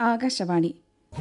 ആകാശവാണി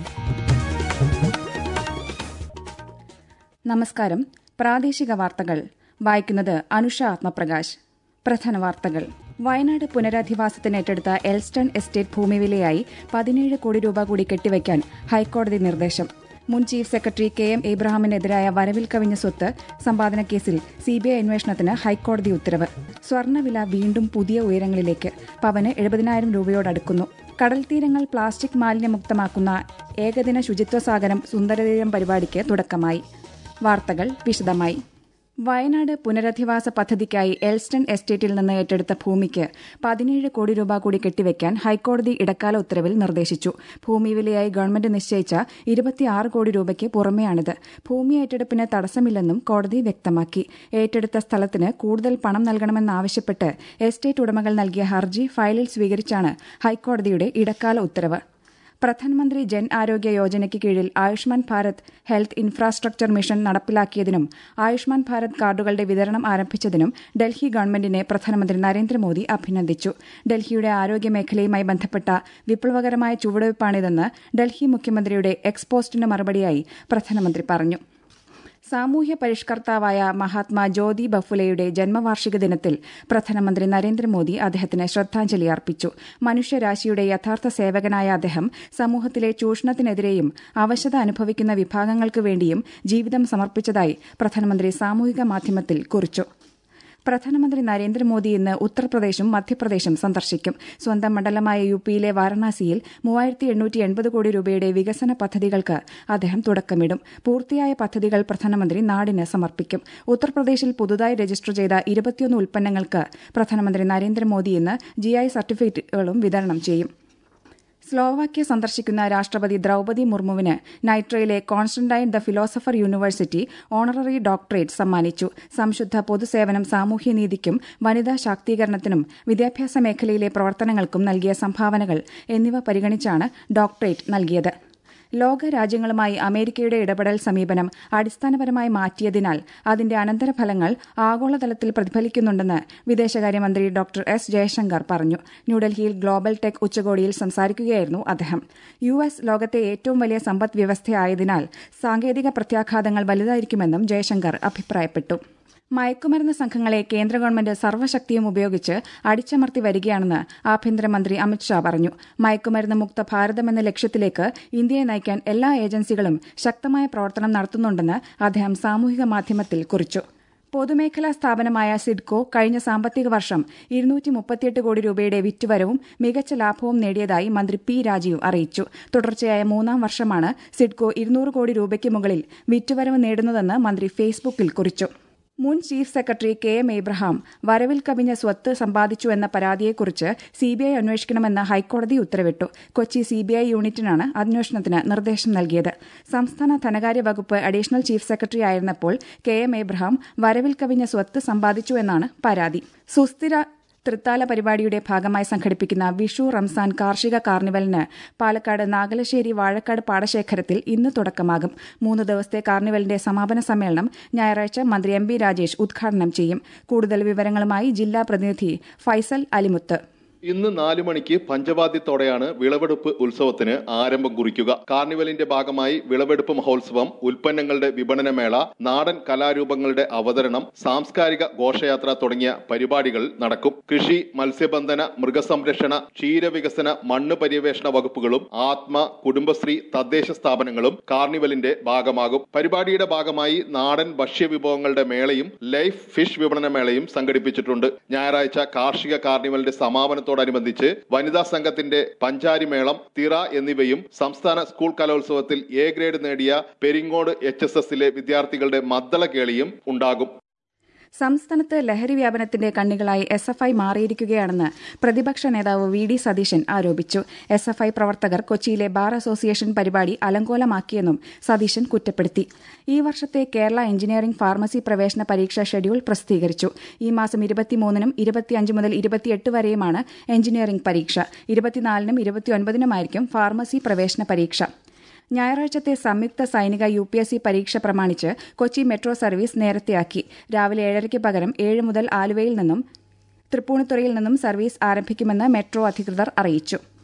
നമസ്കാരം പ്രാദേശിക വാർത്തകൾ വായിക്കുന്നത് അനുഷ ആത്മപ്രകാശ് പ്രധാന വാർത്തകൾ വയനാട് പുനരധിവാസത്തിന് ഏറ്റെടുത്ത എൽസ്റ്റൺ എസ്റ്റേറ്റ് ഭൂമിവിലയായി പതിനേഴ് കോടി രൂപ കൂടി കെട്ടിവയ്ക്കാൻ ഹൈക്കോടതി നിർദ്ദേശം മുൻ ചീഫ് സെക്രട്ടറി കെ എം എബ്രഹാമിനെതിരായ വരവിൽ കവിഞ്ഞ സ്വത്ത് സമ്പാദന കേസിൽ സിബിഐ അന്വേഷണത്തിന് ഹൈക്കോടതി ഉത്തരവ് സ്വർണ്ണവില വീണ്ടും പുതിയ ഉയരങ്ങളിലേക്ക് പവന് എഴുപതിനായിരം രൂപയോടടുക്കുന്നു കടൽ തീരങ്ങൾ പ്ലാസ്റ്റിക് മാലിന്യമുക്തമാക്കുന്ന ഏകദിന ശുചിത്വ സാഗരം സുന്ദരതീരം പരിപാടിക്ക് തുടക്കമായി വാർത്തകൾ വിശദമായി വയനാട് പുനരധിവാസ പദ്ധതിക്കായി എൽസ്റ്റൺ എസ്റ്റേറ്റിൽ നിന്ന് ഏറ്റെടുത്ത ഭൂമിക്ക് പതിനേഴ് കോടി രൂപ കൂടി കെട്ടിവയ്ക്കാൻ ഹൈക്കോടതി ഇടക്കാല ഉത്തരവിൽ നിർദ്ദേശിച്ചു ഭൂമി വിലയായി ഗവൺമെന്റ് നിശ്ചയിച്ച ഇരുപത്തിയാറ് കോടി രൂപയ്ക്ക് പുറമെയാണിത് ഭൂമി ഏറ്റെടുപ്പിന് തടസ്സമില്ലെന്നും കോടതി വ്യക്തമാക്കി ഏറ്റെടുത്ത സ്ഥലത്തിന് കൂടുതൽ പണം നൽകണമെന്നാവശ്യപ്പെട്ട് എസ്റ്റേറ്റ് ഉടമകൾ നൽകിയ ഹർജി ഫയലിൽ സ്വീകരിച്ചാണ് ഹൈക്കോടതിയുടെ ഇടക്കാല ഉത്തരവ് പ്രധാനമന്ത്രി ജൻ ആരോഗ്യ യോജനയ്ക്ക് കീഴിൽ Ayushman Bharat health infrastructure mission നടപ്പിലാക്കിയതിനും ആയുഷ്മാൻ ഭാരത് കാർഡുകളുടെ വിതരണം ആരംഭിച്ചതിനും ഡൽഹി ഗവൺമെന്റിനെ പ്രധാനമന്ത്രി നരേന്ദ്രമോദി അഭിനന്ദിച്ചു ഡൽഹിയുടെ ആരോഗ്യ മേഖലയുമായി ബന്ധപ്പെട്ട വിപ്ലവകരമായ ചുവടുവയ്പ്പാണിതെന്ന് ഡൽഹി മുഖ്യമന്ത്രിയുടെ എക്സ്പോസ്റ്റിന് മറുപടിയായി പ്രധാനമന്ത്രി പറഞ്ഞു സാമൂഹ്യ പരിഷ്കർത്താവായ മഹാത്മാ ജ്യോതി ബഫുലെയുടെ ജന്മവാർഷിക ദിനത്തിൽ പ്രധാനമന്ത്രി നരേന്ദ്രമോദി അദ്ദേഹത്തിന് ശ്രദ്ധാഞ്ജലി അർപ്പിച്ചു മനുഷ്യരാശിയുടെ യഥാർത്ഥ സേവകനായ അദ്ദേഹം സമൂഹത്തിലെ ചൂഷണത്തിനെതിരെയും അവശത അനുഭവിക്കുന്ന വിഭാഗങ്ങൾക്ക് വേണ്ടിയും ജീവിതം സമർപ്പിച്ചതായി പ്രധാനമന്ത്രി സാമൂഹിക മാധ്യമത്തിൽ കുറിച്ചു പ്രധാനമന്ത്രി നരേന്ദ്രമോദി ഇന്ന് ഉത്തർപ്രദേശും മധ്യപ്രദേശും സന്ദർശിക്കും സ്വന്തം മണ്ഡലമായ യു പിയിലെ വാരണാസിയിൽ മൂവായിരത്തി എണ്ണൂറ്റി എൺപത് കോടി രൂപയുടെ വികസന പദ്ധതികൾക്ക് അദ്ദേഹം തുടക്കമിടും പൂർത്തിയായ പദ്ധതികൾ പ്രധാനമന്ത്രി നാടിന് സമർപ്പിക്കും ഉത്തർപ്രദേശിൽ പുതുതായി രജിസ്റ്റർ ചെയ്ത ഇരുപത്തിയൊന്ന് ഉൽപ്പന്നങ്ങൾക്ക് പ്രധാനമന്ത്രി നരേന്ദ്രമോദി ഇന്ന് ജിഐ സർട്ടിഫിക്കറ്റുകളും വിതരണം ചെയ്യും സ്ലോവാക്യ സന്ദർശിക്കുന്ന രാഷ്ട്രപതി ദ്രൌപതി മുർമുവിന് നൈട്രയിലെ Constantine the philosopher university honorary doctorate സമ്മാനിച്ചു സംശുദ്ധ പൊതുസേവനം സാമൂഹ്യനീതിക്കും വനിതാ ശാക്തീകരണത്തിനും വിദ്യാഭ്യാസ മേഖലയിലെ പ്രവർത്തനങ്ങൾക്കും നൽകിയ സംഭാവനകൾ എന്നിവ പരിഗണിച്ചാണ് ഡോക്ടറേറ്റ് നൽകിയത് ലോക രാജ്യങ്ങളുമായി അമേരിക്കയുടെ ഇടപെടൽ സമീപനം അടിസ്ഥാനപരമായി മാറ്റിയതിനാൽ അതിന്റെ അനന്തരഫലങ്ങൾ ആഗോളതലത്തിൽ പ്രതിഫലിക്കുന്നുണ്ടെന്ന് വിദേശകാര്യമന്ത്രി ഡോക്ടർ എസ് ജയശങ്കർ പറഞ്ഞു ന്യൂഡൽഹിയിൽ ഗ്ലോബൽ ടെക് ഉച്ചകോടിയിൽ സംസാരിക്കുകയായിരുന്നു അദ്ദേഹം യു എസ് ലോകത്തെ ഏറ്റവും വലിയ സമ്പദ് വ്യവസ്ഥയായതിനാൽ സാങ്കേതിക പ്രത്യാഘാതങ്ങൾ വലുതായിരിക്കുമെന്നും ജയശങ്കർ അഭിപ്രായപ്പെട്ടു മയക്കുമരുന്ന് സംഘങ്ങളെ കേന്ദ്ര ഗവൺമെന്റ് സർവ്വശക്തിയും ഉപയോഗിച്ച് അടിച്ചമർത്തി വരികയാണെന്ന് ആഭ്യന്തരമന്ത്രി അമിത്ഷാ പറഞ്ഞു മയക്കുമരുന്ന് മുക്ത ഭാരതമെന്ന ലക്ഷ്യത്തിലേക്ക് ഇന്ത്യയെ നയിക്കാൻ എല്ലാ ഏജൻസികളും ശക്തമായ പ്രവർത്തനം നടത്തുന്നുണ്ടെന്ന് അദ്ദേഹം സാമൂഹിക മാധ്യമത്തിൽ കുറിച്ചു പൊതുമേഖലാ സ്ഥാപനമായ സിഡ്കോ കഴിഞ്ഞ സാമ്പത്തിക വർഷം ഇരുന്നൂറ്റി മുപ്പത്തിയെട്ട് കോടി രൂപയുടെ വിറ്റുവരവും മികച്ച ലാഭവും നേടിയതായി മന്ത്രി പി രാജീവ് അറിയിച്ചു തുടർച്ചയായ മൂന്നാം വർഷമാണ് സിഡ്കോ ഇരുന്നൂറ് കോടി രൂപയ്ക്ക് മുകളിൽ വിറ്റുവരവ് നേടുന്നതെന്ന് മന്ത്രി ഫേസ്ബുക്കിൽ കുറിച്ചു മുൻ chief secretary K M Abraham വരവിൽ കവിഞ്ഞ സ്വത്ത് സമ്പാദിച്ചു എന്ന പരാതിയെക്കുറിച്ച് സിബിഐ അന്വേഷിക്കണമെന്ന് ഹൈക്കോടതി ഉത്തരവിട്ടു കൊച്ചി സിബിഐ യൂണിറ്റിനാണ് അന്വേഷണത്തിന് നിർദ്ദേശം നൽകിയത് സംസ്ഥാന ധനകാര്യ വകുപ്പ് അഡീഷണൽ ചീഫ് സെക്രട്ടറി ആയിരുന്നപ്പോൾ കെ എം എബ്രഹാം വരവിൽ കവിഞ്ഞ സ്വത്ത് സമ്പാദിച്ചു എന്നാണ് പരാതി സുസ്ഥിര തൃത്താല പരിപാടിയുടെ ഭാഗമായി സംഘടിപ്പിക്കുന്ന വിഷു റംസാൻ കാർഷിക കാർണിവലിന് പാലക്കാട് നാഗലശ്ശേരി വാഴക്കാട് പാടശേഖരത്തിൽ ഇന്ന് തുടക്കമാകും മൂന്ന് ദിവസത്തെ കാർണിവലിന്റെ സമാപന സമ്മേളനം ഞായറാഴ്ച മന്ത്രി എം ബി രാജേഷ് ഉദ്ഘാടനം ചെയ്യും കൂടുതൽ വിവരങ്ങളുമായി ജില്ലാ പ്രതിനിധി ഫൈസൽ അലിമുത്ത് ഇന്ന് നാലു മണിക്ക് പഞ്ചവാദ്യത്തോടെയാണ് വിളവെടുപ്പ് ഉത്സവത്തിന് ആരംഭം കുറിക്കുക കാർണിവലിന്റെ ഭാഗമായി വിളവെടുപ്പ് മഹോത്സവം ഉൽപ്പന്നങ്ങളുടെ വിപണനമേള നാടൻ കലാരൂപങ്ങളുടെ അവതരണം സാംസ്കാരിക ഘോഷയാത്ര തുടങ്ങിയ പരിപാടികൾ നടക്കും കൃഷി മത്സ്യബന്ധന മൃഗസംരക്ഷണ ക്ഷീരവികസന മണ്ണ് പര്യവേഷണ വകുപ്പുകളും ആത്മ കുടുംബശ്രീ തദ്ദേശ സ്ഥാപനങ്ങളും കാർണിവലിന്റെ ഭാഗമാകും പരിപാടിയുടെ ഭാഗമായി നാടൻ ഭക്ഷ്യവിഭവങ്ങളുടെ മേളയും ലൈഫ് ഫിഷ് വിപണന മേളയും സംഘടിപ്പിച്ചിട്ടുണ്ട് ഞായറാഴ്ച കാർഷിക കാർണിവലിന്റെ സമാപനത്തോട് ത്തോടനുബന്ധിച്ച് വനിതാ സംഘത്തിന്റെ പഞ്ചാരിമേളം തിറ എന്നിവയും സംസ്ഥാന സ്കൂൾ കലോത്സവത്തിൽ എ ഗ്രേഡ് നേടിയ പെരിങ്ങോട് എച്ച് എസ് എസിലെ വിദ്യാർത്ഥികളുടെ മദ്ദളക്കേളിയും ഉണ്ടാകും സംസ്ഥാനത്ത് ലഹരി വ്യാപനത്തിന്റെ കണ്ണികളായി എസ് എഫ് ഐ മാറിയിരിക്കുകയാണെന്ന് പ്രതിപക്ഷ നേതാവ് വി ഡി സതീശൻ ആരോപിച്ചു എസ് എഫ് ഐ പ്രവർത്തകർ കൊച്ചിയിലെ ബാർ അസോസിയേഷൻ പരിപാടി അലങ്കോലമാക്കിയെന്നും സതീശൻ കുറ്റപ്പെടുത്തി ഈ വർഷത്തെ കേരള എഞ്ചിനീയറിംഗ് ഫാർമസി പ്രവേശന പരീക്ഷ ഷെഡ്യൂൾ പ്രസിദ്ധീകരിച്ചു ഈ മാസം ഇരുപത്തിമൂന്നിനും ഇരുപത്തിയഞ്ച് മുതൽ ഇരുപത്തിയെട്ട് വരെയുമാണ് എഞ്ചിനീയറിംഗ് പരീക്ഷ ഇരുപത്തിനാലിനും ഇരുപത്തിയൊൻപതിനുമായിരിക്കും ഫാർമസി പ്രവേശന പരീക്ഷ ഞായറാഴ്ചത്തെ സംയുക്ത സൈനിക യു പി എസ് സി പരീക്ഷ പ്രമാണിച്ച് കൊച്ചി മെട്രോ സർവീസ് നേരത്തെയാക്കി രാവിലെ ഏഴരയ്ക്ക് പകരം ഏഴ് മുതൽ ആലുവയിൽ നിന്നും തൃപ്പൂണിത്തുറയിൽ നിന്നും സർവീസ് ആരംഭിക്കുമെന്ന് മെട്രോ അധികൃതർ അറിയിച്ചു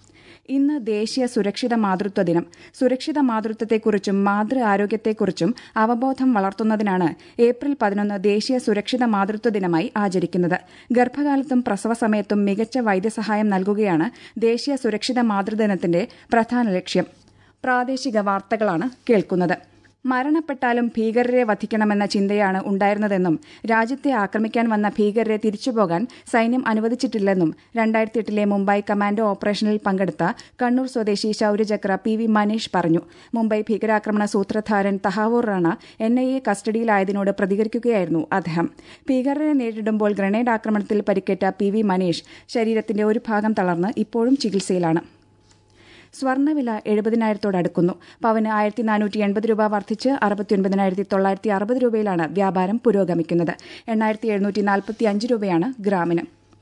ഇന്ന് ദേശീയ സുരക്ഷിത മാതൃത്വ ദിനം സുരക്ഷിത മാതൃത്വത്തെക്കുറിച്ചും മാതൃ ആരോഗ്യത്തെക്കുറിച്ചും അവബോധം വളർത്തുന്നതിനാണ് ഏപ്രിൽ പതിനൊന്ന് ദേശീയ സുരക്ഷിത മാതൃത്വ ദിനമായി ആചരിക്കുന്നത് ഗർഭകാലത്തും പ്രസവ സമയത്തും മികച്ച വൈദ്യസഹായം നൽകുകയാണ് ദേശീയ സുരക്ഷിത മാതൃദിനത്തിന്റെ പ്രധാന ലക്ഷ്യം പ്രാദേശിക വാർത്തകളാണ് കേൾക്കുന്നത് മരണപ്പെട്ടാലും ഭീകരരെ വധിക്കണമെന്ന ചിന്തയാണ് ഉണ്ടായിരുന്നതെന്നും രാജ്യത്തെ ആക്രമിക്കാൻ വന്ന ഭീകരരെ തിരിച്ചുപോകാൻ സൈന്യം അനുവദിച്ചിട്ടില്ലെന്നും രണ്ടായിരത്തി എട്ടിലെ മുംബൈ കമാൻഡോ ഓപ്പറേഷനിൽ പങ്കെടുത്ത കണ്ണൂർ സ്വദേശി ശൌര്യചക്ര പി വി മനീഷ് പറഞ്ഞു മുംബൈ ഭീകരാക്രമണ സൂത്രധാരൻ Tahawwur Rana N I A കസ്റ്റഡിയിലായതിനോട് പ്രതികരിക്കുകയായിരുന്നു അദ്ദേഹം ഭീകരരെ നേരിടുമ്പോൾ ഗ്രനേഡ് ആക്രമണത്തിൽ പരിക്കേറ്റ പി വി മനീഷ് ശരീരത്തിന്റെ ഒരു ഭാഗം തളർന്ന് ഇപ്പോഴും ചികിത്സയിലാണ് സ്വർണ്ണവില എഴുപതിനായിരത്തോടടുക്കുന്നു പവന് ആയിരത്തി നാനൂറ്റി എൺപത് രൂപ വർദ്ധിച്ച് അറുപത്തിയൊൻപതിനായിരത്തി തൊള്ളായിരത്തി അറുപത് രൂപയിലാണ് വ്യാപാരം പുരോഗമിക്കുന്നത് എണ്ണായിരത്തി എഴുന്നൂറ്റി നാൽപ്പത്തി അഞ്ച് രൂപയാണ് ഗ്രാമിന്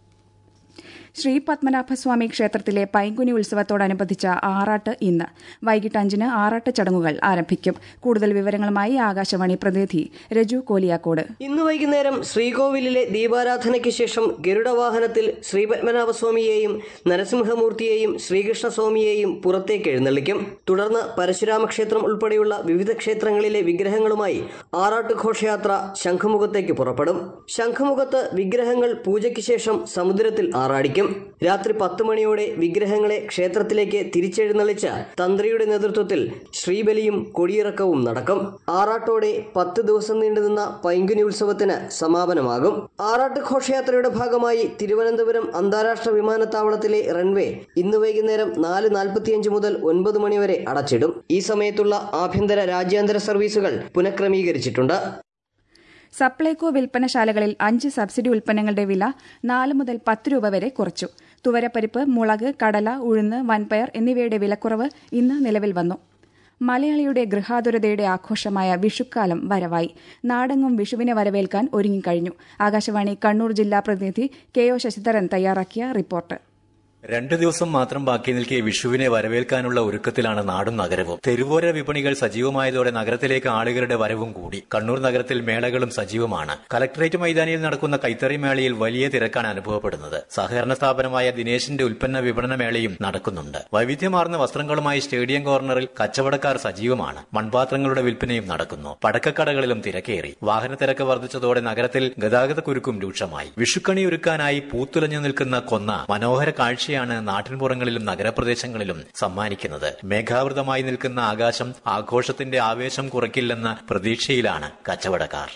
ശ്രീ പത്മനാഭസ്വാമി ക്ഷേത്രത്തിലെ പൈങ്കുനി ഉത്സവത്തോടനുബന്ധിച്ച ആറാട്ട് ഇന്ന് വൈകിട്ട് അഞ്ചിന് ആറാട്ട് ചടങ്ങുകൾ ആരംഭിക്കും കൂടുതൽ വിവരങ്ങളുമായി ആകാശവാണി പ്രതിനിധി രജു കോലിയാക്കോട് ഇന്ന് വൈകുന്നേരം ശ്രീകോവിലിലെ ദീപാരാധനയ്ക്ക് ശേഷം ഗരുഡവാഹനത്തിൽ ശ്രീപത്മനാഭസ്വാമിയെയും നരസിംഹമൂർത്തിയെയും ശ്രീകൃഷ്ണസ്വാമിയെയും പുറത്തേക്ക് എഴുന്നള്ളിക്കും തുടർന്ന് പരശുരാമക്ഷേത്രം ഉൾപ്പെടെയുള്ള വിവിധ ക്ഷേത്രങ്ങളിലെ വിഗ്രഹങ്ങളുമായി ആറാട്ട് ഘോഷയാത്ര ശംഖുമുഖത്തേക്ക് പുറപ്പെടും ശംഖുമുഖത്ത് വിഗ്രഹങ്ങൾ പൂജയ്ക്ക് ശേഷം സമുദ്രത്തിൽ ആറാടിക്കും രാത്രി പത്ത് മണിയോടെ വിഗ്രഹങ്ങളെ ക്ഷേത്രത്തിലേക്ക് തിരിച്ചെഴുന്നള്ളിച്ച് തന്ത്രിയുടെ നേതൃത്വത്തിൽ ശ്രീബലിയും കൊടിയിറക്കവും നടക്കും ആറാട്ടോടെ പത്ത് ദിവസം നീണ്ടുനിന്ന പൈങ്കുനി ഉത്സവത്തിന് സമാപനമാകും ആറാട്ട് ഘോഷയാത്രയുടെ ഭാഗമായി തിരുവനന്തപുരം അന്താരാഷ്ട്ര വിമാനത്താവളത്തിലെ റൺവേ ഇന്ന് വൈകുന്നേരം നാല് നാൽപ്പത്തിയഞ്ച് മുതൽ ഒൻപത് മണിവരെ അടച്ചിടും ഈ സമയത്തുള്ള ആഭ്യന്തര രാജ്യാന്തര സർവീസുകൾ പുനഃക്രമീകരിച്ചിട്ടുണ്ട് സപ്ലൈകോ വിൽപ്പനശാലകളിൽ അഞ്ച് സബ്സിഡി ഉൽപ്പന്നങ്ങളുടെ വില നാല് മുതൽ പത്ത് രൂപ വരെ കുറച്ചു തുവരപ്പരിപ്പ് മുളക് കടല ഉഴുന്ന് വൻപയർ എന്നിവയുടെ വിലക്കുറവ് ഇന്ന് നിലവിൽ വന്നു മലയാളിയുടെ ഗൃഹാതുരതയുടെ ആഘോഷമായ വിഷുക്കാലം വരവായി നാടെങ്ങും വിഷുവിനെ വരവേൽക്കാൻ ഒരുങ്ങിക്കഴിഞ്ഞു ആകാശവാണി കണ്ണൂർ ജില്ലാ പ്രതിനിധി കെ ഒ ശശിധരൻ തയ്യാറാക്കിയ റിപ്പോർട്ട് രണ്ടു ദിവസം മാത്രം ബാക്കി നിൽക്കെ വിഷുവിനെ വരവേൽക്കാനുള്ള ഒരുക്കത്തിലാണ് നാടും നഗരവും തെരുവോര വിപണികൾ സജീവമായതോടെ നഗരത്തിലേക്ക് ആളുകളുടെ വരവും കൂടി കണ്ണൂർ നഗരത്തിൽ മേളകളും സജീവമാണ് കലക്ടറേറ്റ് മൈതാനിയിൽ നടക്കുന്ന കൈത്തറി മേളയിൽ വലിയ തിരക്കാണ് അനുഭവപ്പെടുന്നത് സഹകരണ സ്ഥാപനമായ ദിനേശിന്റെ ഉൽപ്പന്ന വിപണന മേളയും നടക്കുന്നുണ്ട് വൈവിധ്യമാർന്ന വസ്ത്രങ്ങളുമായി സ്റ്റേഡിയം കോർണറിൽ കച്ചവടക്കാർ സജീവമാണ് മൺപാത്രങ്ങളുടെ വിൽപ്പനയും നടക്കുന്നു പടക്കക്കടകളിലും തിരക്കേറി വാഹന തിരക്ക് വർദ്ധിച്ചതോടെ നഗരത്തിൽ ഗതാഗത കുരുക്കും രൂക്ഷമായി വിഷുക്കണി ഒരുക്കാനായി പൂത്തുലഞ്ഞു നിൽക്കുന്ന കൊന്ന മനോഹര കാഴ്ച കാഴ്ചയാണ് നാട്ടിൻപുറങ്ങളിലും നഗരപ്രദേശങ്ങളിലും സമ്മാനിക്കുന്നത് മേഘാവൃതമായി നിൽക്കുന്ന ആകാശം ആഘോഷത്തിന്റെ ആവേശം കുറയ്ക്കില്ലെന്ന പ്രതീക്ഷയിലാണ് കച്ചവടക്കാർ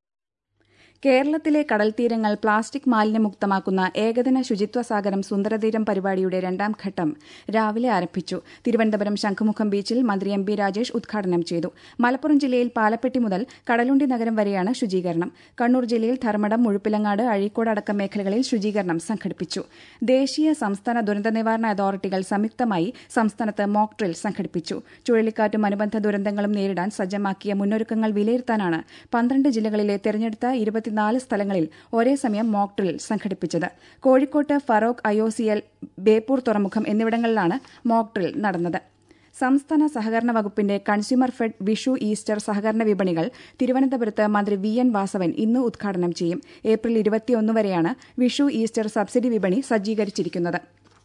കേരളത്തിലെ കടൽത്തീരങ്ങൾ പ്ലാസ്റ്റിക് മാലിന്യമുക്തമാക്കുന്ന ഏകദിന ശുചിത്വ സാഗരം സുന്ദരതീരം പരിപാടിയുടെ രണ്ടാം ഘട്ടം രാവിലെ ആരംഭിച്ചു തിരുവനന്തപുരം ശംഖുമുഖം ബീച്ചിൽ മന്ത്രി എം പി രാജേഷ് ഉദ്ഘാടനം ചെയ്തു മലപ്പുറം ജില്ലയിൽ പാലപ്പെട്ടി മുതൽ കടലുണ്ടി നഗരം വരെയാണ് ശുചീകരണം കണ്ണൂർ ജില്ലയിൽ ധർമ്മടം മുഴുപ്പിലങ്ങാട് അഴീക്കോട് അടക്കം മേഖലകളിൽ ശുചീകരണം സംഘടിപ്പിച്ചു ദേശീയ സംസ്ഥാന ദുരന്ത നിവാരണ അതോറിറ്റികൾ സംയുക്തമായി സംസ്ഥാനത്ത് മോക്ക് ഡ്രിൽ സംഘടിപ്പിച്ചു ചുഴലിക്കാറ്റും അനുബന്ധ ദുരന്തങ്ങളും നേരിടാൻ സജ്ജമാക്കിയ മുന്നൊരുക്കങ്ങൾ വിലയിരുത്താനാണ് പന്ത്രണ്ട് ജില്ലകളിലെ തെരഞ്ഞെടുത്ത ഇരുപത്തിനാല് സ്ഥലങ്ങളിൽ ഒരേ സമയം മോക്ക് ഡ്രിൽ സംഘടിപ്പിച്ചത് കോഴിക്കോട്ട് ഫറോക്ക് ഐഒസിഎൽ ബേപ്പൂർ തുറമുഖം എന്നിവിടങ്ങളിലാണ് മോക്ക് ഡ്രിൽ നടന്നത് സംസ്ഥാന സഹകരണ വകുപ്പിന്റെ കൺസ്യൂമർ ഫെഡ് വിഷു ഈസ്റ്റർ സഹകരണ വിപണികൾ തിരുവനന്തപുരത്ത് മന്ത്രി വി എൻ വാസവൻ ഇന്ന് ഉദ്ഘാടനം ചെയ്യും ഏപ്രിൽ ഇരുപത്തിയൊന്ന് വരെയാണ് വിഷു ഈസ്റ്റർ സബ്സിഡി വിപണി സജ്ജീകരിച്ചിരിക്കുന്നത്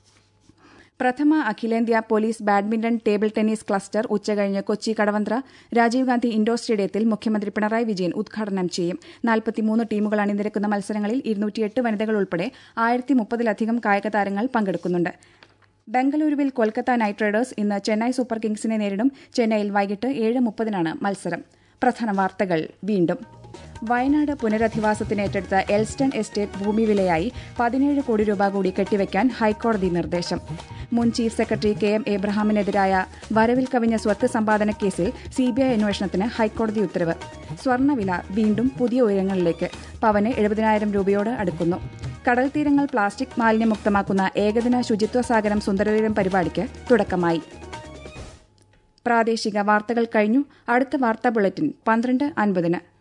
പ്രഥമ അഖിലേന്ത്യാ police badminton table tennis cluster ഉച്ചകഴിഞ്ഞ് കൊച്ചി കടവന്ത്ര രാജീവ് ഗാന്ധി ഇൻഡോർ സ്റ്റേഡിയത്തിൽ മുഖ്യമന്ത്രി പിണറായി വിജയൻ ഉദ്ഘാടനം ചെയ്യും നാൽപ്പത്തിമൂന്ന് ടീമുകൾ അണിനിരക്കുന്ന മത്സരങ്ങളിൽ ഇരുന്നൂറ്റിയെട്ട് വനിതകൾ ഉൾപ്പെടെ ആയിരത്തി മുപ്പതിലധികം കായിക താരങ്ങൾ പങ്കെടുക്കുന്നുണ്ട് ബംഗളൂരുവിൽ കൊൽക്കത്ത നൈറ്റ് റൈഡേഴ്സ് ഇന്ന് ചെന്നൈ സൂപ്പർ കിങ്സിനെ നേരിടും ചെന്നൈയിൽ വൈകിട്ട് ഏഴ് മുപ്പതിനാണ് മത്സരം പ്രധാന വാർത്തകൾ വീണ്ടും വയനാട് പുനരധിവാസത്തിന് ഏറ്റെടുത്ത എൽസ്റ്റൺ എസ്റ്റേറ്റ് ഭൂമി വിലയായി പതിനേഴ് കോടി രൂപ കൂടി കെട്ടിവെക്കാൻ ഹൈക്കോടതി നിർദ്ദേശം മുൻ ചീഫ് സെക്രട്ടറി കെ എം എബ്രഹാമിനെതിരായ വരവിൽ കവിഞ്ഞ സ്വത്ത് സമ്പാദന കേസിൽ സിബിഐ അന്വേഷണത്തിന് ഹൈക്കോടതി ഉത്തരവ് സ്വർണ്ണവില വീണ്ടും പുതിയ ഉയരങ്ങളിലേക്ക് പവന് എഴുപതിനായിരം രൂപയോട് അടുക്കുന്നു കടൽ തീരങ്ങൾ പ്ലാസ്റ്റിക് മാലിന്യമുക്തമാക്കുന്ന ഏകദിന ശുചിത്വ സാഗരം സുന്ദരതീരം പരിപാടിക്ക് തുടക്കമായി പ്രാദേശിക വാർത്തകൾ കഴിഞ്ഞു അടുത്ത വാർത്താ ബുള്ളറ്റിൻ പന്ത്രണ്ട് അൻപതിന്